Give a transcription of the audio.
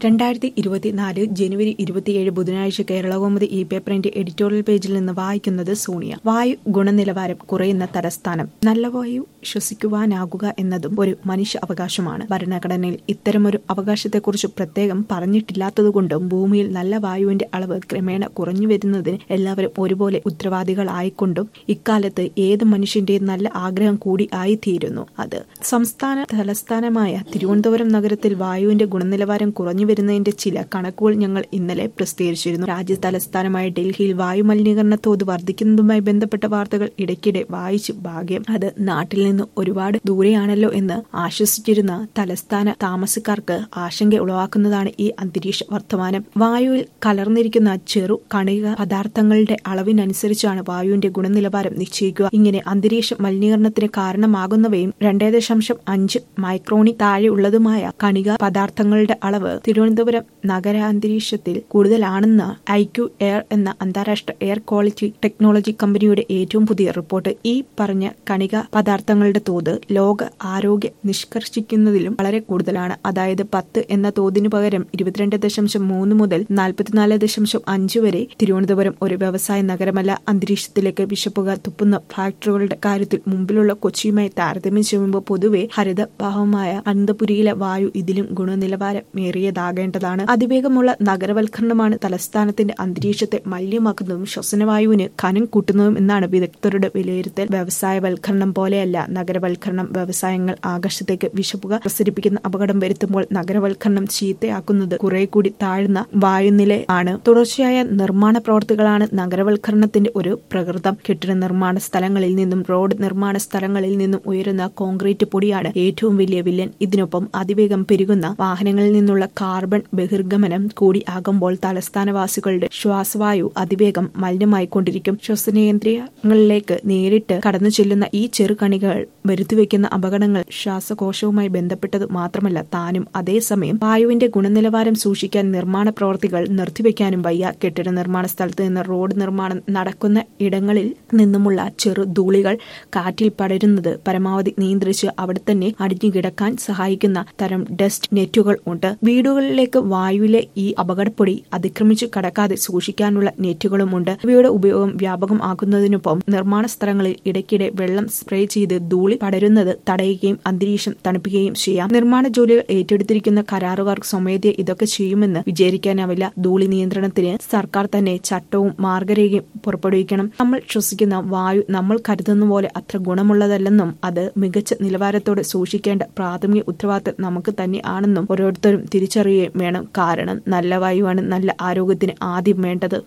രണ്ടായിരത്തി ഇരുപത്തിനാല് ജനുവരി ഇരുപത്തിയേഴ് ബുധനാഴ്ച കേരളകൗമുദി ഈ പേപ്പറിന്റെ എഡിറ്റോറിയൽ പേജിൽ നിന്ന് വായിക്കുന്നത് സോണിയ വായു ഗുണനിലവാരം കുറയുന്ന തലസ്ഥാനം നല്ല വായു ശ്വസിക്കുവാനാകുക എന്നതും ഒരു മനുഷ്യ അവകാശമാണ് ഭരണഘടനയിൽ ഇത്തരമൊരു അവകാശത്തെക്കുറിച്ച് പ്രത്യേകം പറഞ്ഞിട്ടില്ലാത്തതുകൊണ്ടും ഭൂമിയിൽ നല്ല വായുവിന്റെ അളവ് ക്രമേണ കുറഞ്ഞു വരുന്നതിന് എല്ലാവരും ഒരുപോലെ ഉത്തരവാദികളായിക്കൊണ്ടും ഇക്കാലത്ത് ഏത് മനുഷ്യന്റെയും നല്ല ആഗ്രഹം കൂടി ആയിത്തീരുന്നു അത് സംസ്ഥാന തലസ്ഥാനമായ തിരുവനന്തപുരം നഗരത്തിൽ വായുവിന്റെ ഗുണനിലവാരം കുറഞ്ഞു വരുന്നതിന്റെ ചില കണക്കുകൾ ഞങ്ങൾ ഇന്നലെ പ്രസിദ്ധീകരിച്ചിരുന്നു രാജ്യ തലസ്ഥാനമായ ഡൽഹിയിൽ വായു മലിനീകരണ തോത് വർദ്ധിക്കുന്നതുമായി ബന്ധപ്പെട്ട വാർത്തകൾ ഇടയ്ക്കിടെ വായിച്ചു ഭാഗ്യം അത് നാട്ടിൽ നിന്ന് ഒരുപാട് ദൂരെയാണല്ലോ എന്ന് ആശ്വസിച്ചിരുന്ന തലസ്ഥാന താമസക്കാർക്ക് ആശങ്ക ഉളവാക്കുന്നതാണ് ഈ അന്തരീക്ഷ വർത്തമാനം വായുവിൽ കലർന്നിരിക്കുന്ന ചെറു കണിക പദാർത്ഥങ്ങളുടെ അളവിനനുസരിച്ചാണ് വായുവിന്റെ ഗുണനിലവാരം നിശ്ചയിക്കുക ഇങ്ങനെ അന്തരീക്ഷ മലിനീകരണത്തിന് കാരണമാകുന്നവയും രണ്ടേ ദശാംശം അഞ്ച് മൈക്രോണി താഴെയുള്ളതുമായ കണിക പദാർത്ഥങ്ങളുടെ അളവ് തിരുവനന്തപുരം നഗരാന്തരീക്ഷത്തിൽ കൂടുതലാണെന്ന് ഐക്യു എയർ എന്ന അന്താരാഷ്ട്ര എയർ ക്വാളിറ്റി ടെക്നോളജി കമ്പനിയുടെ ഏറ്റവും പുതിയ റിപ്പോർട്ട് ഈ പറഞ്ഞ കണിക പദാർത്ഥങ്ങളുടെ തോത് ലോക ആരോഗ്യ നിഷ്കർഷിക്കുന്നതിലും വളരെ കൂടുതലാണ് അതായത് പത്ത് എന്ന തോതിനു പകരം ഇരുപത്തിരണ്ട് ദശാംശം മൂന്ന് മുതൽ നാൽപ്പത്തിനാല് ദശാംശം അഞ്ച് വരെ തിരുവനന്തപുരം ഒരു വ്യവസായ നഗരമല്ല അന്തരീക്ഷത്തിലേക്ക് വിഷപ്പുക തുപ്പുന്ന ഫാക്ടറികളുടെ കാര്യത്തിൽ മുമ്പിലുള്ള കൊച്ചിയുമായി താരതമ്യം ചെയ്യുമ്പോൾ പൊതുവെ ഹരിതഭാവമായ അനന്തപുരിയിലെ വായു ഇതിലും ഗുണനിലവാരമേറിയതാകേണ്ടതാണ് അതിവേഗമുള്ള നഗരവൽക്കരണമാണ് തലസ്ഥാനത്തിന്റെ അന്തരീക്ഷത്തെ മലിനമാക്കുന്നതും ശ്വസനവായുവിന് കനം കൂട്ടുന്നതും എന്നാണ് വിദഗ്ധരുടെ വിലയിരുത്തൽ വ്യവസായവൽക്കരണം പോലെയല്ല നഗരവൽക്കരണം വ്യവസായങ്ങൾ ആകാശത്തേക്ക് വിഷപ്പുക പ്രസരിപ്പിക്കുന്ന അപകടം വരുത്തുമ്പോൾ നഗരവൽക്കരണം ചീത്തയാക്കുന്നത് കുറെ കൂടി താഴ്ന്ന വായുനില ആണ് തുടർച്ചയായ നിർമ്മാണ പ്രവർത്തികളാണ് നഗരവൽക്കരണത്തിന്റെ ഒരു പ്രകൃതം കെട്ടിട നിർമ്മാണ സ്ഥലങ്ങളിൽ നിന്നും റോഡ് നിർമ്മാണ സ്ഥലങ്ങളിൽ നിന്നും ഉയരുന്ന കോൺക്രീറ്റ് പൊടിയാണ് ഏറ്റവും വലിയ വില്ലൻ ഇതിനൊപ്പം അതിവേഗം പെരുകുന്ന വാഹനങ്ങളിൽ നിന്നുള്ള കാർബൺ ബഹിർഗമനം കൂടി ആകുമ്പോൾ തലസ്ഥാനവാസികളുടെ ശ്വാസവായു അതിവേഗം മലിനമായിക്കൊണ്ടിരിക്കും ശ്വസനേന്ദ്രിയങ്ങളിലേക്ക് നേരിട്ട് കടന്നു ചെല്ലുന്ന ഈ ചെറുകണികൾ വരുത്തിവെക്കുന്ന അപകടങ്ങൾ ശ്വാസകോശവുമായി ബന്ധപ്പെട്ടത് മാത്രമല്ല താനും അതേസമയം വായുവിന്റെ ഗുണനിലവാരം സൂക്ഷിക്കാൻ നിർമ്മാണ പ്രവർത്തികൾ നിർത്തിവെക്കാനും വയ്യ കെട്ടിട നിർമ്മാണ സ്ഥലത്ത് നിന്ന് റോഡ് നിർമ്മാണം നടക്കുന്ന ഇടങ്ങളിൽ നിന്നുമുള്ള ചെറു ധൂളികൾ കാറ്റിൽ പടരുന്നത് പരമാവധി നിയന്ത്രിച്ച് അവിടെ തന്നെ അടിഞ്ഞുകിടക്കാൻ സഹായിക്കുന്ന തരം ഡസ്റ്റ് നെറ്റുകൾ ഉണ്ട് വീടുകളിലേക്ക് വായുവിലെ ഈ അപകടപ്പൊടി അതിക്രമിച്ചു കടക്കാതെ സൂക്ഷിക്കാനുള്ള നെറ്റുകളുമുണ്ട് ഇവയുടെ ഉപയോഗം വ്യാപകം ആക്കുന്നതിനൊപ്പം നിർമ്മാണ സ്ഥലങ്ങളിൽ ഇടയ്ക്കിടെ വെള്ളം സ്പ്രേ ചെയ്ത് ധൂളി പടരുന്നത് തടയുകയും അന്തരീക്ഷം തണുപ്പിക്കുകയും ചെയ്യാം നിർമ്മാണ ജോലികൾ ഏറ്റെടുത്തിരിക്കുന്ന കരാറുകാർ സ്വമേധയെ ഇതൊക്കെ ചെയ്യുമെന്ന് വിചാരിക്കാനാവില്ല ധൂളി നിയന്ത്രണത്തിന് സർക്കാർ തന്നെ ചട്ടവും മാർഗരേഖയും പുറപ്പെടുവിക്കണം നമ്മൾ ശ്വസിക്കുന്ന വായു നമ്മൾ കരുതുന്ന പോലെ അത്ര ഗുണമുള്ളതല്ലെന്നും അത് മികച്ച നിലവാരത്തോടെ സൂക്ഷിക്കേണ്ട പ്രാഥമിക ഉത്തരവാദിത്തം നമുക്ക് തന്നെ ആണെന്നും ഓരോരുത്തരും തിരിച്ചറിയുകയും വേണം കാരണം നല്ല വായുവാണ് നല്ല ആരോഗ്യത്തിന് ആദ്യം വേണ്ടത്